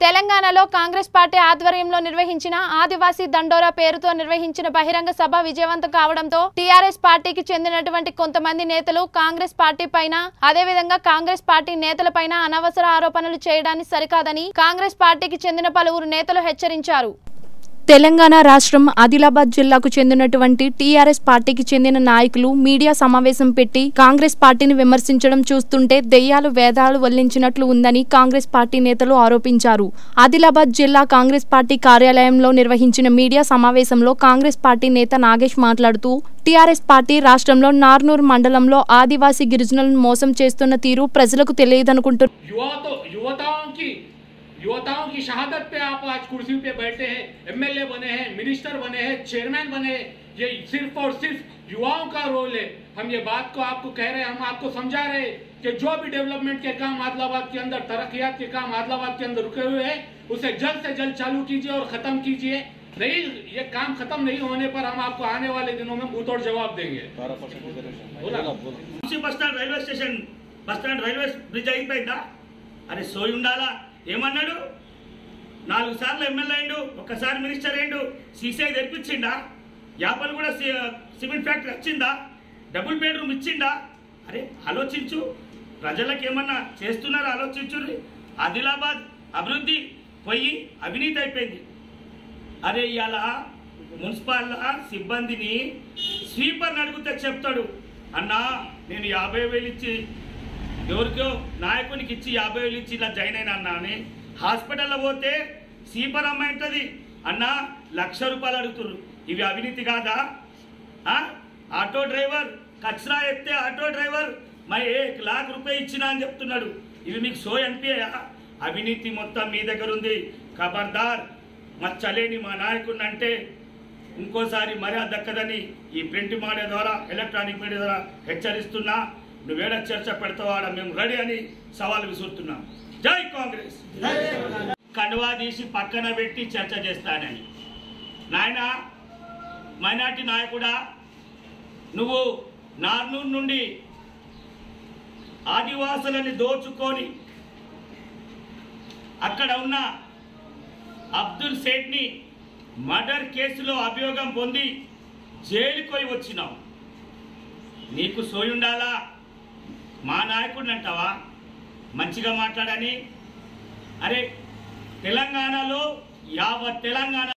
తెలంగాణలో కాంగ్రెస్ పార్టీ ఆధ్వర్యంలో నిర్వహించిన ఆదివాసీ దండోరా పేరుతో నిర్వహించిన బహిరంగ సభ విజయవంతం కావడంతో టీఆర్ఎస్ పార్టీకి చెందినటువంటి కొంతమంది నేతలు కాంగ్రెస్ పార్టీ పైన అదేవిధంగా కాంగ్రెస్ పార్టీ నేతలపైన అనవసర ఆరోపణలు చేయడాన్ని సరికాదని కాంగ్రెస్ పార్టీకి చెందిన పలువురు నేతలు హెచ్చరించారు తెలంగాణ రాష్ట్రం ఆదిలాబాద్ జిల్లాకు చెందినటువంటి టీఆర్ఎస్ పార్టీకి చెందిన నాయకులు మీడియా సమావేశం పెట్టి కాంగ్రెస్ పార్టీని విమర్శించడం చూస్తుంటే దెయ్యాలు వేదాలు వల్లించినట్లు ఉందని కాంగ్రెస్ పార్టీ నేతలు ఆరోపించారు ఆదిలాబాద్ జిల్లా కాంగ్రెస్ పార్టీ కార్యాలయంలో నిర్వహించిన మీడియా సమావేశంలో కాంగ్రెస్ పార్టీ నేత నాగేష్ మాట్లాడుతూ టీఆర్ఎస్ పార్టీ రాష్ట్రంలో నార్నూర్ మండలంలో ఆదివాసీ గిరిజనులను మోసం చేస్తున్న తీరు ప్రజలకు తెలియదనుకుంటున్నారు युवा तो युवताओं की युवताओं की शहादत पे आप आज कुर्सी पे बैठे हैं एमएलए बने हैं मिनिस्टर बने हैं चेयरमैन बने हैं ये सिर्फ और सिर्फ युवाओं का रोल है हम ये बात को आपको कह रहे हैं हम आपको समझा रहे हैं कि जो भी डेवलपमेंट के काम आदिलाबाद के अंदर तरक्यात के काम आदिलाबाद के अंदर रुके हुए हैं उसे जल्द से जल्द चालू कीजिए और खत्म कीजिए नहीं ये काम खत्म नहीं होने पर हम आपको आने वाले दिनों में मुंह तोड़ जवाब देंगे बोला Vamshi bus stand railway station bus stand railway bridge అయిపోయిందా అరే సోయి ఉండాలా ఏమన్నాడు నాలుగు సార్లు ఎమ్మెల్యే అయిండు ఒక్కసారి మినిస్టర్ అయిండు సీసీఐ తెప్పించిండా యాపలు కూడా సి- సిమెంట్ ఫ్యాక్టరీ వచ్చిందా డబుల్ బెడ్రూమ్ ఇచ్చిండా అరే ఆలోచించు ప్రజలకు ఏమన్నా చేస్తున్నారా ఆలోచించు ఆదిలాబాద్ అభివృద్ధి పోయి అవినీతి అయిపోయింది అరే ఇవాళ మున్సిపల్ సిబ్బందిని స్వీపర్ని అడిగితే చెప్తాడు అన్నా నేను యాభై వేలు ఇచ్చి ఎవరికో నాయకునికి ఇచ్చి యాభై వేలు ఇచ్చి ఇలా జాయిన్ అయినా అన్నా అని హాస్పిటల్లో పోతే స్వీపర్ అమ్మాయి ఉంటుంది అన్నా లక్ష రూపాయలు అడుగుతున్నారు ఇవి అవినీతి కాదా ఆ? ఆటో డ్రైవర్ కచరా ఎత్తే ఆటో డ్రైవర్ మై ఏక్ లాక్ రూపాయ ఇచ్చినా అని చెప్తున్నాడు ఇవి మీకు సో అనిపించా అవినీతి మొత్తం మీ దగ్గర ఉంది ఖబర్దార్ మచ్చలేని మా నాయకుడిని అంటే ఇంకోసారి మర్యాద దక్కదని ఈ ప్రింట్ మీడియా ద్వారా ఎలక్ట్రానిక్ మీడియా ద్వారా హెచ్చరిస్తున్నా నువ్వేడ చర్చ పెడతావాడ మేము రెడీ అని సవాల్ విసురుతున్నాం జై కాంగ్రెస్ కండువా తీసి పక్కన పెట్టి చర్చ చేస్తానని నాయన మైనార్టీ నాయకుడా నువ్వు నార్నూర్ నుండి ఆదివాసులని దోచుకొని అక్కడ ఉన్న అబ్దుల్ సేట్ని మర్డర్ కేసులో అభియోగం పొంది జైలుకి పోయి వచ్చినావు నీకు సోయుండాలా మా నాయకుడిని అంటావా మంచిగా మాట్లాడని అరే తెలంగాణలో యావత్ తెలంగాణ